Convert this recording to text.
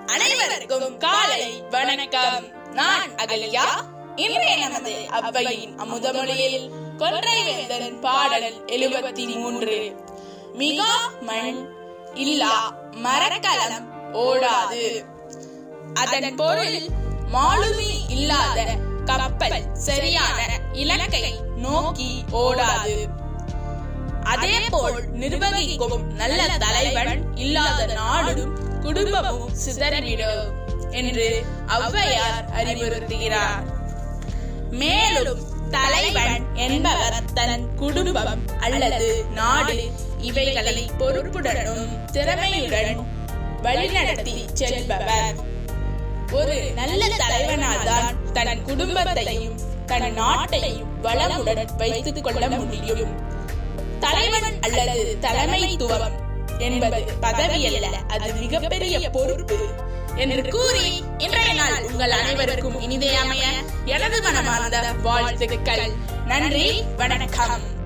அனைவருக்கும் காலை வணக்கம் நான் அகல்யா இன்றைய நமது அவ்வையின் அமுதமொழியில் கொன்றைவேந்தன் பாடல் எழுபத்தி மூன்று மிகா மண் இல்லா மரக்கலம் ஓடாது அதன் பொருள் மாலுமி இல்லாத கப்பல் சரியான இலக்கை நோக்கி ஓடாது அதேபோல் நிர்வகிக்கும் நல்ல தலைவன் இல்லாத நாடும் குடும்பமும் சிதறிவிடும் என்று ஔவையார் அறிவுறுத்துகிறார் மேலும் தலைவன் என்பவர் தன் குடும்பம் அல்லது நாடு இவைகளை பொறுப்புடனும் திறமையுடன் வழிநடத்தி செல்பவர் ஒரு நல்ல தலைவனால்தான் தன் குடும்பத்தையும் தன் நாட்டையும் வளமுடன் வைத்துக் கொள்ள முடியும் தலைவன் அல்லது தலைமைத்துவம் என்பது பதவி அல்ல அது மிகப்பெரிய பொறுப்பு என்று கூறி இன்றைய நாள் உங்கள் அனைவருக்கும் இனிதே அமைய எனது மனமார்ந்த வாழ்த்துக்கள் நன்றி வணக்கம்